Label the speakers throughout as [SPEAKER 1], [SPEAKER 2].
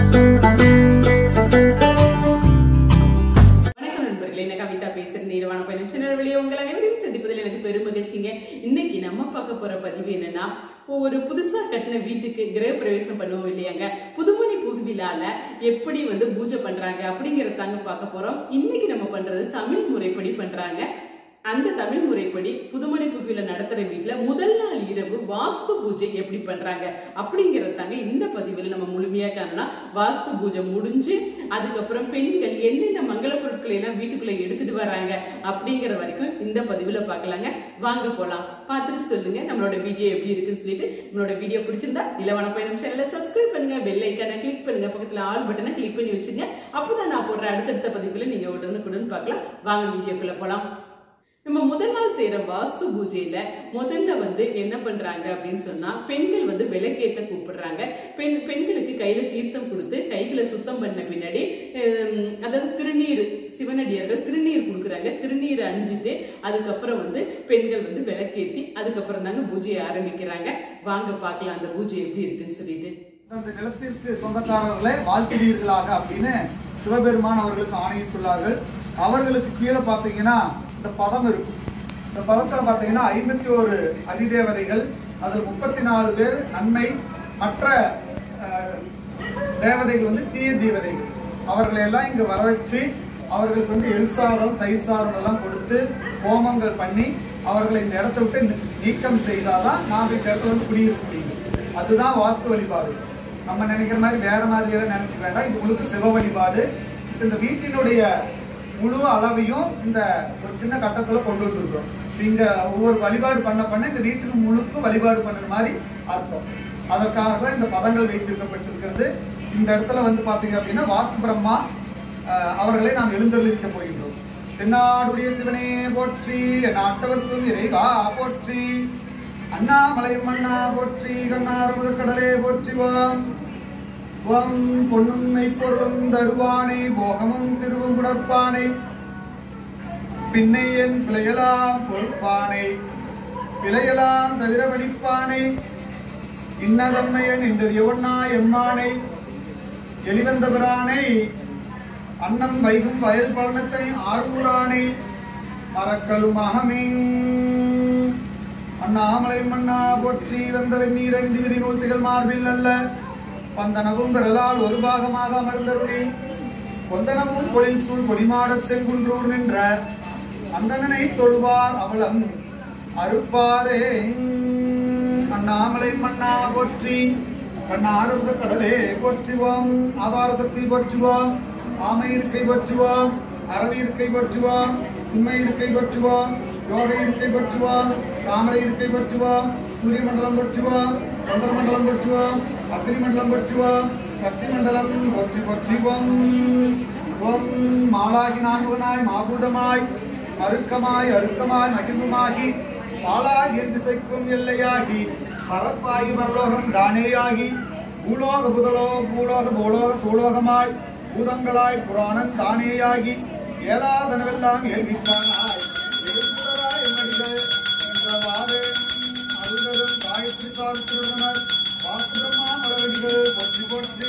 [SPEAKER 1] வணக்கம் நண்பர்களே நான் கவிதா பேசுறேன் நிறுவன பயணம் சேனல் வெளியே உங்கள் அனைவரையும் சந்திப்பதில் எனக்கு பெரும் மகிழ்ச்சிங்க இன்னைக்கு நம்ம பார்க்க போற பதிவு என்னன்னா ஒரு புதுசா கட்டின வீட்டுக்கு கிரக பிரவேசம் பண்ணுவோம் இல்லையாங்க புதுமணி புகுவிழால எப்படி வந்து பூஜை பண்றாங்க அப்படிங்கறத தாங்க பார்க்க போறோம் இன்னைக்கு நம்ம பண்றது தமிழ் முறைப்படி பண்றாங்க அந்த தமிழ் முறைப்படி புதுமணி புகுவில நடத்துற வீட்டுல முதல் நாள் இரவு வாஸ்து பூஜை எப்படி பண்றாங்க அப்படிங்கறது தாங்க இந்த பதிவில் நம்ம முழுமையா காணலாம் வாஸ்து பூஜை முடிஞ்சு அதுக்கப்புறம் பெண்கள் என்னென்ன மங்கள பொருட்களை எல்லாம் வீட்டுக்குள்ள எடுத்துட்டு வராங்க அப்படிங்கிற வரைக்கும் இந்த பதிவுல பார்க்கலாங்க வாங்க போலாம் பார்த்துட்டு சொல்லுங்க நம்மளோட வீடியோ எப்படி இருக்குன்னு சொல்லிட்டு நம்மளோட வீடியோ பிடிச்சிருந்தா நிலவன பயணம் சேனலை சப்ஸ்கிரைப் பண்ணுங்க பெல் ஐக்கான கிளிக் பண்ணுங்க பக்கத்துல ஆல் பட்டனை கிளிக் பண்ணி வச்சுங்க அப்போதான் நான் போடுற அடுத்தடுத்த பதிவுல நீங்க உடனுக்குடன் பார்க்கலாம் வாங்க வீடியோக்குள்ள போலாம் நம்ம முதல் நாள் செய்யற வாஸ்து பூஜையில முதல்ல வந்து என்ன பண்றாங்க அப்படின்னு சொன்னா பெண்கள் வந்து விளக்கேத்த கூப்பிடுறாங்க பெண் பெண்களுக்கு கையில தீர்த்தம் கொடுத்து கைகளை சுத்தம் பண்ண பின்னாடி ஹம், அதாவது திருநீர் சிவனடியார்கள் திருநீர் கொடுக்குறாங்க திருநீர் அணிஞ்சிட்டு அதுக்கப்புறம் வந்து பெண்கள் வந்து விளக்கேத்தி அதுக்கப்புறம் தாங்க பூஜையை ஆரம்பிக்கிறாங்க வாங்க பார்க்கலாம் அந்த பூஜை எப்படி இருக்குன்னு சொல்லிட்டு
[SPEAKER 2] அந்த நிலத்திற்கு சொந்தக்காரர்களை வாழ்த்துவீர்களாக அப்படின்னு சிவபெருமான் அவர்களுக்கு ஆணையிட்டுள்ளார்கள் அவர்களுக்கு கீழே பார்த்தீங்கன்னா இந்த பதம் இருக்கும் இந்த பதத்தில் பார்த்தீங்கன்னா ஐம்பத்தி ஒரு அதிதேவதைகள் அதில் முப்பத்தி நாலு பேர் நன்மை மற்ற அஹ், தேவதைகள் வந்து தீய தேவதைகள் அவர்களை எல்லாம் இங்க வர வச்சு அவர்களுக்கு வந்து எல் சாதம் தயிர் சாதம் எல்லாம் கொடுத்து ஹோமங்கள் பண்ணி அவர்களை இந்த இடத்த விட்டு நீ- நீக்கம் செய்தாதான் நாம் இந்த இடத்துல வந்து குடியிருக்க முடியும் அதுதான் வாஸ்து வழிபாடு நம்ம நினைக்கிற மாதிரி வேற மாதிரி எல்லாம் நினைச்சுக்க வேண்டாம் இது முழுக்க சிவ வழிபாடு இந்த வீட்டினுடைய முழு அளவையும் இந்த ஒரு சின்ன கட்டத்துல கொண்டு வந்திருக்கிறோம் இங்க ஒவ்வொரு வழிபாடு பண்ண பண்ண இந்த வீட்டுக்கு முழுக்க வழிபாடு பண்ணுற மாதிரி அர்த்தம் அதற்காக தான் இந்த பதங்கள் வைத்திருக்கப்பட்டிருக்கிறது இந்த இடத்துல வந்து பாத்தீங்க அப்படின்னா வாஸ்து பிரம்மா அஹ், அவர்களை நாம் எழுந்தருளிக்க போகின்றோம் தென்னாடுடைய சிவனே போற்றி நாட்டவர்க்கும் இறைவா போற்றி அண்ணாமலை மண்ணா போற்றி கண்ணார் முதற்கடலே போற்றிவாம் வம் பொன்னுண்மை பொருளும் தருவானே போகமும் திருவும் குடற்பானே பின்னை என் பிழையலாம் பொறுப்பானே பிழையலாம் தவிர வடிப்பானே இன்னதன்மையன் இன்றறியவண்ணா எம்மானை எளிவந்த பிரானை அன்னம் வைகும் வயல் பழனத்தை ஆரூரானை மறக்கலும் அகமீன் அண்ணாமலை மண்ணா போற்றி வந்த வெந்நீர் அணிந்து விரி நூல்திகள் மார்பில் அல்ல பந்தனவும் விரலால் ஒரு பாகமாக அமர்ந்தருளி கொந்தனவும் பொழில் சூழ் கொடிமாடச் செங்குன்றூர் நின்ற அந்தணனை தொழுவார் அவலம் அறுப்பாரே அண்ணாமலை மண்ணா போற்றி கண்ணாருந்த கடலே போற்றுவோம் ஆதார சக்தி போற்றுவோம் ஆமை இருக்கை போற்றுவோம் அரவி இருக்கை போற்றுவோம் சிம்ம இருக்கை போற்றுவோம் யோக இருக்கை போற்றுவோம் தாமரை இருக்கை போற்றுவோம் சூரிய மண்டலம் போற்றுவோம் சந்திர மண்டலம் போற்றுவோம் அக்னி மண்டலம் போற்றுவோம் சக்தி மண்டலம் போற்றி போற்றுவோம் ஓம் மாலாகி நான்குவனாய் மாபூதமாய் அருக்கமாய் அருக்கமாய் மகிழ்வுமாகி பாலாகி என் திசைக்கும் எல்லையாகி பரப்பாகி பரலோகம் தானேயாகி பூலோக புதலோ பூலோக பூலோக சூலோகமாய் பூதங்களாய் புராணம் தானேயாகி ஏலாதனவெல்லாம் ஏல்வித்தானாய் எழுப்புதலாய் எம்மடிகள் என்றவாறு அருளரும் காயத்ரி சாஸ்திரனர் வாசுபிரமா மலவடிகள் போற்றி போற்றி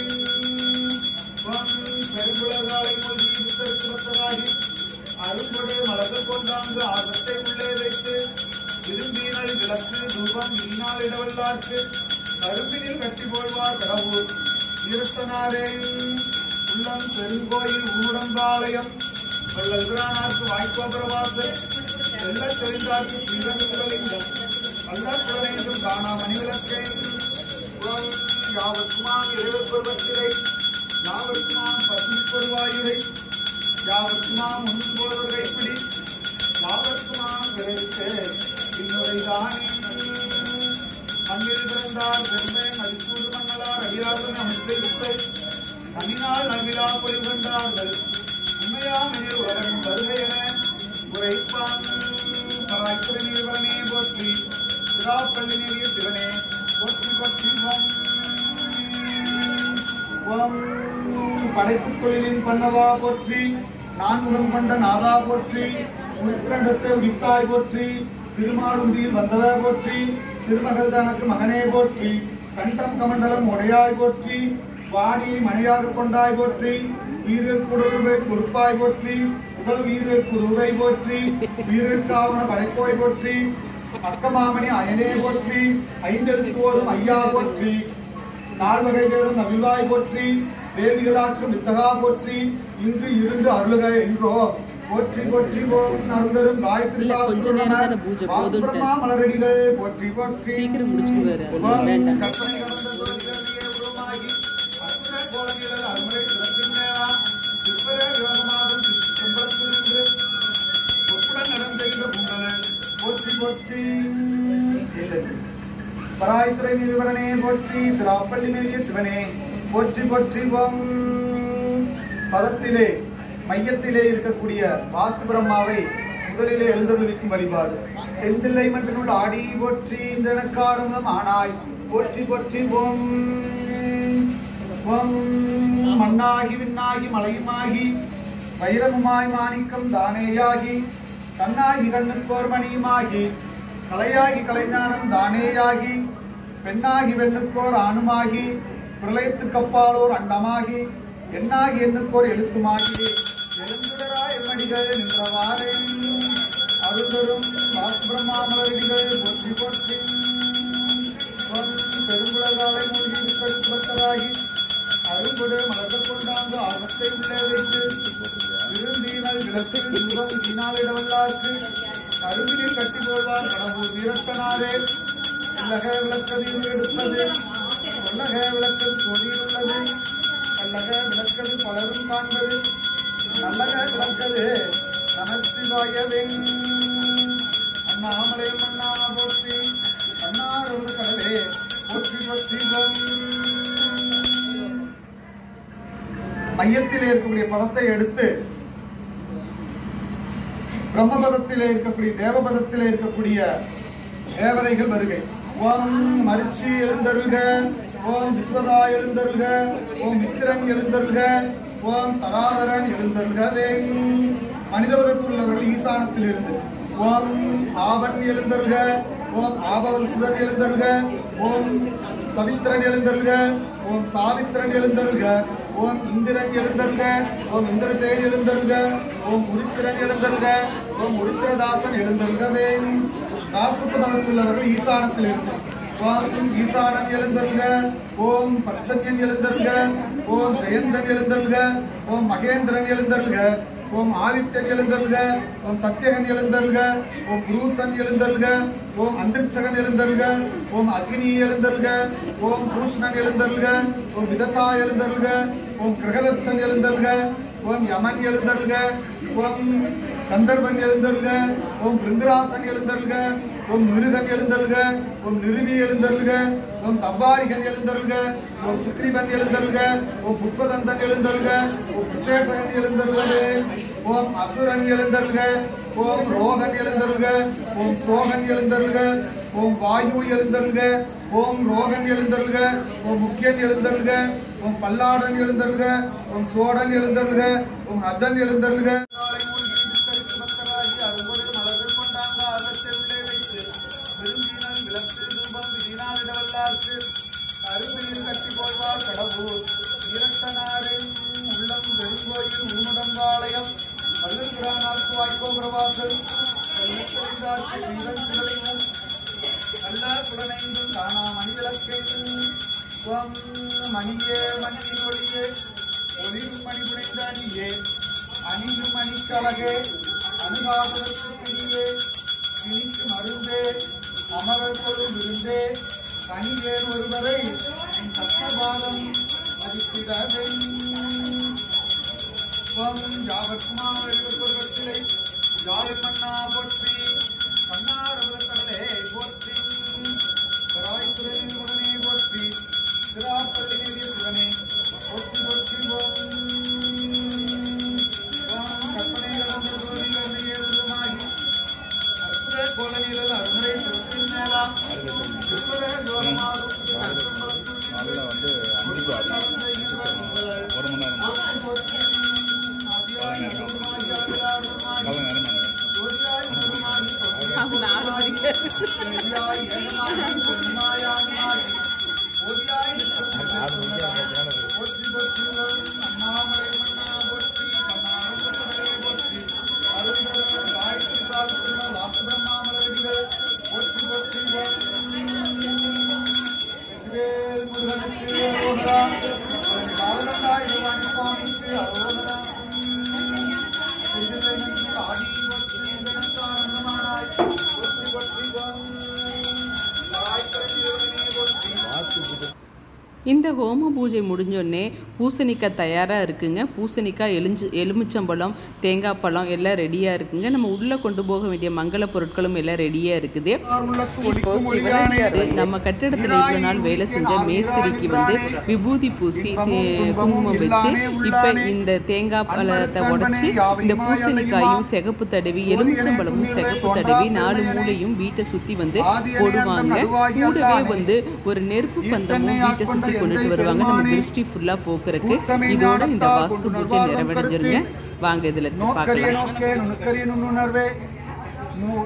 [SPEAKER 2] ஸ்வம் பெருங்குலகாலை மொழி புத்தராகி அரும்பொடு மலர்கள் கொண்டாந்து ஆகத்தை உள்ளே வைத்து விரும்பினால் விளக்கு தூபம் இன்னால் இடவல்லார்க்கு கரும்பினில் கட்டி போழ்வார் கடவுள் நிறுத்தனாரே உள்ளம் பெருங்கோயில் ஊடம்பாளையம் வள்ளல் பிரானார்க்கு வாய்க்கோபுரவாசல் வெள்ளத் தெரிந்தார்க்கு ஸ்ரீரங்கலிங்கம் வல்லற் குழந்தைக்கும் காணா மணிவிளக்கை புறம் யாவர்க்குமாம் இறைவர் பருவத்திரை யாவர்க்குமாம் பசுமை பொருவாயுரை யாவர்க்குமாம் முன் போவர் கைப்பிடி யாவர்க்குமாம் பிறருக்கு இன்னொரு தானே மண்ணில் பிறந்தார் பெருமை மதிப்பூர் மன்னலார் அடியார்கள் அமைத்து தனிநாள் நல்விழா பொழிகொண்டார்கள் உண்மையாமையில் உலகம் வருகை என உரைப்பான் பராய்க்குறை நீர்வரனே போற்றி சிராப்பள்ளி நீரிய சிவனே போற்றி போற்றி ஓம் படைப்பு தொழிலின் பண்ணவா போற்றி நான்முகம் கொண்ட நாதா போற்றி உருத்திரண்டத்தை உதித்தாய் போற்றி திருமாலுந்தியில் வந்தவ போற்றி திருமகள் தனக்கு மகனே போற்றி கண்டம் கமண்டலம் உடையாய் போற்றி வாடியை மனையாக கொண்டாய் போற்றி வீரர் குடலுவை கொடுப்பாய் போற்றி உடல் வீரர் குருவை போற்றி வீரர் காவண படைப்போய் போற்றி அக்கமாமணி அயனே போற்றி ஐந்தெழுத்து போதும் ஐயா போற்றி நால்வகை பேரும் நவிழ்வாய் போற்றி தேவிகளாற்றும் வித்தகா போற்றி இங்கு இருந்து அருளுக என்றோ போற்றி போற்றி போம் அருந்தரும் காயத்ரி
[SPEAKER 1] இல்ல, கொஞ்ச நேரம் தானே பூஜை, போதும்ட்டு.
[SPEAKER 2] பிரம்மா மலரடிகள் போற்றி போற்றி
[SPEAKER 1] சீக்கிரம் முடிச்சுடுவாரு, அது
[SPEAKER 2] ஓம்
[SPEAKER 1] வேண்டாம்.
[SPEAKER 2] கற்பனை கலந்த சுரபிரதியே உருவாகி, அற்புத கோலநிழல் அருமுறை சிறப்பின் மேலா, சிற்பர யோகமாகும் சித்தி செம்பரத்து நின்று, ஒப்புடன் நடந்தெய்த பொங்கல், போற்றி போற்றி பராய்த்துறை நிறுவனே போற்றி சிராப்பள்ளி மேலிய சிவனே போற்றி போற்றி ஓம் பதத்திலே மையத்திலே இருக்கக்கூடிய வாஸ்து பிரம்மாவை முதலிலே எழுந்தருளிக்கும் வழிபாடு தெந்தில்லை மன்றனுள் ஆடி போற்றி இன்றனக்காரமுதம் ஆனாய் போற்றி போற்றி ஓம் ஓம் மண்ணாகி விண்ணாகி மலையுமாகி வைரமுமாய் மாணிக்கம் தானேயாகி கண்ணாகி கண்ணுக்கோர் மணியுமாகி கலையாகி கலைஞானம் தானேயாகி பெண்ணாகி வெண்ணுக்கோர் ஆணுமாகி பிரளயத்துக்கு அப்பாலோர் அண்டமாகி எண்ணாகி எண்ணுக்கோர் எழுத்துமாகி எழுந்துடராய் எம்மடிகள் நின்றவாறே அருள்தரும் பிரம்மாமலடிகள் போற்றி போற்றி ஓம் பெருங்குளகாலை மூழ்கி பெரும்பத்தராகி அருள்படு மலர்கள் கொண்டாந்து ஆபத்தை உள்ளே வைத்து விருந்தினால் விளக்கு இன்பம் வீணாளிடவல்லார்க்கு அருகினில் கட்டி போல்வார் கடவுள் வீரட்டனாரே உள்ளக விளக்கதில் எடுப்பது உள்ளக விளக்கது சோதியில் உள்ளது கல்லக விளக்கது பலரும் காண்பது நல்லக விளக்கது நமச்சிவாயவெங் அண்ணாமலை மன்னா போற்றி அண்ணாரோடு கடலே போற்றி போற்றி ஓம். மையத்தில் இருக்கக்கூடிய பதத்தை எடுத்து பிரம்மபதத்திலே இருக்கக்கூடிய தேவபதத்திலே இருக்கக்கூடிய தேவதைகள் வருகை ஓம் மரிச்சி எழுந்தருள்க ஓம் விஸ்வதா எழுந்தருள்க ஓம் மித்திரன் எழுந்தருள்க ஓம் தராதரன் எழுந்தருள்க வேங் மனிதபதத்தில் உள்ளவர்கள் ஈசானத்தில் இருந்து ஓம் ஆவன் எழுந்தருள்க ஓம் ஆபவசுதன் எழுந்தருள்க ஓம் சவித்திரன் எழுந்தருள்க ஓம் சாவித்திரன் எழுந்தருள்க ஓம் இந்திரன் எழுந்தருள்க ஓம் இந்திரஜெயன் எழுந்தருள்க ஓம் உருத்திரன் எழுந்தருள்க ஓம் உருத்திரதாசன் எழுந்தருள்கவே ராட்சச மதத்துள்ளவர்கள் ஈசானத்தில் இருந்து ஓம் ஈசானன் எழுந்தருள்க ஓம் பத்சன்யன் எழுந்தருள்க ஓம் ஜெயந்தன் எழுந்தருள்க ஓம் மகேந்திரன் எழுந்தருள்க ஓம் ஆதித்யன் எழுந்தருள்க ஓம் சத்தியகன் எழுந்தருள்க ஓம் புரூசன் எழுந்தருள்க ஓம் அந்திரிச்சகன் எழுந்தருள்க ஓம் அக்னி எழுந்தருள்க ஓம் பூஷ்ணன் எழுந்தருள்க ஓம் விதத்தா எழுந்தருள்க ஓம் கிரகதட்சன் எழுந்தருள்க ஓம் யமன் எழுந்தருள்க ஓம் கந்தர்வன் எழுந்தருள்க ஓம் பிருங்கராசன் எழுந்தருள்க ஓம் மிருகன் எழுந்தருள்க ஓம் நிருதி எழுந்தருள்க ஓம் தவ்வாரிகன் எழுந்தருள்க ஓம் சுக்ரீவன் எழுந்தருள்க ஓம் புட்பதந்தன் எழுந்தருள்க ஓம் விசேஷகன் எழுந்தருள்கவே ஓம் அசுரன் எழுந்தருள்க ஓம் ரோகன் எழுந்தருள்க ஓம் சோகன் எழுந்தருள்க ஓம் வாயு எழுந்தருள்க ஓம் ரோகன் எழுந்தருள்க ஓம் முக்கியன் எழுந்தருள்க ஓம் பல்லாடன் எழுந்தருள்க ஓம் சோடன் எழுந்தருள்க ஓம் அஜன் எழுந்தருள்க நாளை மூழ்கி சித்தருக்கு பக்தராகி அருள்கொடை மலர்கள் கொண்டாங்க அகச்செவிலே வைத்து விரும்பினன் விளக்கு தூபம் விதினாளிடவல்லார்க்கு கருவியில் கட்டி போய்வார் கடவுள் இரட்டனாரின் உள்ளம் பெருங்கோயில் ஊமுடம்பாளையம் வல்லுகிறானார்க்கு வாய்க்கோ பிரவாசல் வெள்ளத்தெளிந்தார்க்கு வீரன் சிவலிங்கம் நல்ல புலனைந்தும் காணா மணிவிளக்கையும் துவம் மணியே மணியின் ஒளியே ஒளிரும் மணி புனைந்த அணியே அணியும் மணிக்கழகே அணுகாபுரத்து கிளியே கிளிக்கு மருந்தே அமரர் கொள் விருந்தே கனிவேன் ஒருவரை என் கஷ்டபாதம் மதிப்பிடவென் ஓம் ஜாவத்குமார் எழுபொருவத்திலை ஜாய் மன்னா போற்றி கண்ணாரவதக்கடலே போற்றி பராய்த்துறை மகனே போற்றி சிராப்பள்ளி சிவனே போற்றி போற்றி ஓம் ஓம் கற்பனைகளும் உருவனிலே உருவமாகி அற்புத கோலநிழல் அருணரை சிறப்பின் மேலா திருப்பத தோரமாகும்
[SPEAKER 3] காலைல வந்து அஞ்சு டு ஆறு ஒரு மணி நேரம் காலை நேரம்
[SPEAKER 1] அவங்க நாலு மணிக்கு
[SPEAKER 2] காவலனாய் பவானி சுவாமிக்கு அரோகரா. செய்திருந்தேன் ஆடி ஒற்றி எனக்கு ஆனந்தமானாய். ஒற்றி ஒற்றி வம். நாய் கட்டியோனே ஒற்றி.
[SPEAKER 1] இந்த ஹோம பூஜை முடிஞ்சோடனே பூசணிக்காய் தயாராக இருக்குங்க பூசணிக்காய் எலுஞ்சு எலுமிச்சம்பழம் தேங்காய் பழம் எல்லாம் ரெடியாக இருக்குங்க நம்ம உள்ளே கொண்டு போக வேண்டிய மங்கள பொருட்களும் எல்லாம் ரெடியாக இருக்குது
[SPEAKER 2] உள்ளத்து
[SPEAKER 1] இப்போ
[SPEAKER 2] ஒளிக்கும் ஒளியானே
[SPEAKER 1] சிவனடியாரு நம்ம கட்டிடத்துல இவ்வளவு நாள் வேலை செஞ்ச மேஸ்திரிக்கு வந்து விபூதி பூசி தே- குங்குமம் வச்சு இப்ப இந்த தேங்காய் பழத்தை உடைச்சு இந்த பூசணிக்காயும் சிகப்பு தடவி எலுமிச்சம்பழமும் சிகப்பு தடவி நாலு மூலையும் வீட்டை சுத்தி வந்து போடுவாங்க கூடவே வந்து ஒரு நெருப்பு பந்தமும் வீட்டை சுத்தி கொண்டுட்டு வருவாங்க நம்ம திருஷ்டி ஃபுல்லா போக்குறதுக்கு இதோட இந்த வாஸ்து பூஜை நிறைவடைஞ்சிருங்க வாங்க இதுல
[SPEAKER 2] நோக்கரிய
[SPEAKER 1] பார்க்கலாம்
[SPEAKER 2] நோக்கே நுணுக்கரிய நுண்ணுணர்வே நு-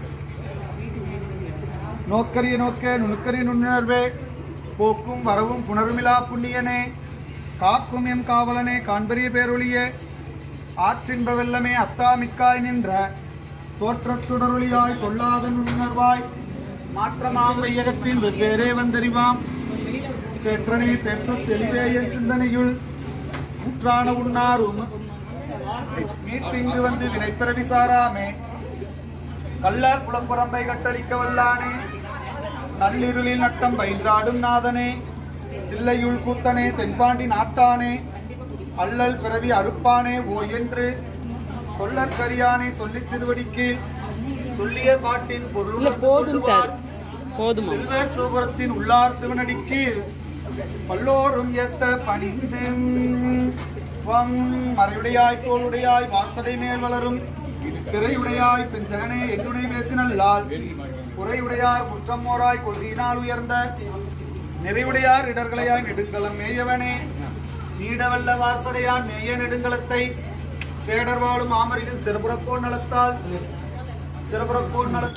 [SPEAKER 2] நோக்கரிய நோக்கே நுணுக்கரிய நுண்ணுணர்வே போக்கும் வரவும் புணர்மிலா புண்ணியனே காக்கும் எம் காவலனே காண்பரிய பேரொளியே ஆற்றின்ப வெள்ளமே அத்தா மிக்காய் நின்ற தோற்றச் சுடரொளியாய் சொல்லாத நுண்ணுணர்வாய் மாற்றமாம் வையகத்தில் வெவ்வேறே வந்தறிவாம் தேற்றனே தேற்ற தெளிவே என் சிந்தனையுள் ஊற்றான உண்ணாரும் மீட்டிங்கு வந்து வினைப்பிறவி சாராமே கல்லார் குலப்புறம்பை கட்டளிக்க வல்லானே நள்ளிருளில் நட்டம் பயின்றாடும் நாதனே தில்லையுள் கூத்தனே தென்பாண்டி நாட்டானே அல்லல் பிறவி அறுப்பானே ஓ என்று சொல்லற் கரியானே சொல்லித் திருவடிக்கு சொல்லிய பாட்டின் பொருள்
[SPEAKER 1] போதும் தார் போதுமா
[SPEAKER 2] செல்வர் சிவபுரத்தின் உள்ளார் சிவனடிக்கு பல்லோரும் ஏத்த பணிந்து வம் மறையுடையாய் தோளுடையாய் வாசடை மேல் வளரும் பிறையுடையாய் பெஞ்சகனே என்னுடை பேசினல்லால் குறையுடையார் குற்றமோராய் கொள்கையினால் உயர்ந்த நிறைவுடையார் இடர்களையாய் நெடுங்கலம் மேயவனே நீடவல்ல வாசடையான் மேய நெடுங்கலத்தை சேடர் வாழும் ஆமரில் சிறப்புறக்கோன் நலத்தால் சிறப்புறக்கோன் நல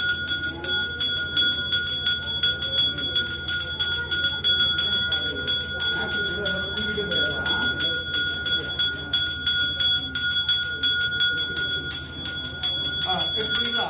[SPEAKER 2] ஆ, எடுத்துக்கிறீங்களா?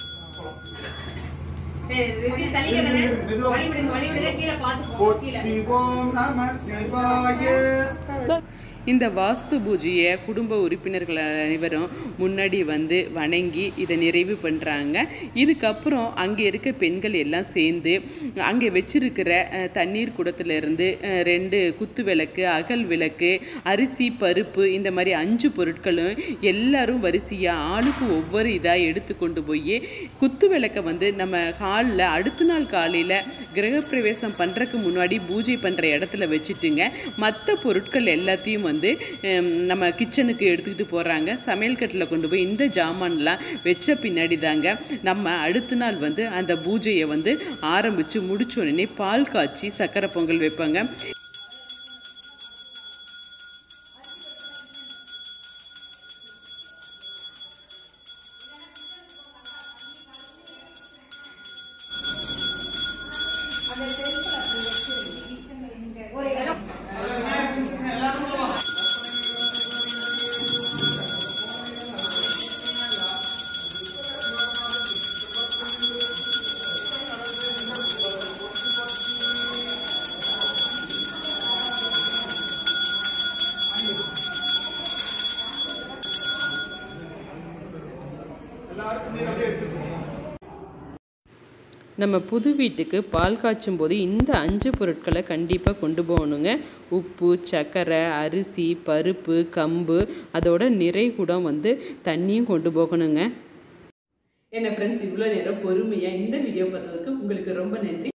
[SPEAKER 2] போற்றிவோம் நம சிவாய
[SPEAKER 1] இந்த வாஸ்து பூஜையை குடும்ப உறுப்பினர்கள் அனைவரும் முன்னாடி வந்து வணங்கி இதை நிறைவு பண்ணுறாங்க இதுக்கப்புறம் அங்கே இருக்க பெண்கள் எல்லாம் சேர்ந்து அங்கே வச்சிருக்கிற அஹ், தண்ணீர் குடத்துலேருந்து ரெண்டு குத்து விளக்கு அகல் விளக்கு அரிசி பருப்பு இந்த மாதிரி அஞ்சு பொருட்களும் எல்லாரும் வரிசையாக ஆளுக்கு ஒவ்வொரு இதாக எடுத்து கொண்டு போய் குத்து விளக்கை வந்து நம்ம ஹாலில் அடுத்த நாள் காலையில் கிரகப்பிரவேசம் பண்ணுறதுக்கு முன்னாடி பூஜை பண்ணுற இடத்துல வச்சுட்டுங்க மற்ற பொருட்கள் எல்லாத்தையும் வந்து ஹம், நம்ம கிச்சனுக்கு எடுத்துக்கிட்டு போகிறாங்க சமையல் கட்டில் கொண்டு போய் இந்த ஜாமான்லாம் வச்ச பின்னாடி தாங்க நம்ம அடுத்த நாள் வந்து அந்த பூஜையை வந்து ஆரம்பித்து முடிச்ச உடனே பால் காய்ச்சி சக்கரை பொங்கல் வைப்பாங்க நம்ம புது வீட்டுக்கு பால் காய்ச்சும் போது இந்த அஞ்சு பொருட்களை கண்டிப்பாக கொண்டு போகணுங்க உப்பு சர்க்கரை அரிசி பருப்பு கம்பு அதோட நிறைகுடம் வந்து தண்ணியும் கொண்டு போகணுங்க என்ன ஃப்ரெண்ட்ஸ் இவ்வளோ நேரம் பொறுமையாக இந்த வீடியோ பார்த்ததுக்கு உங்களுக்கு ரொம்ப நன்றி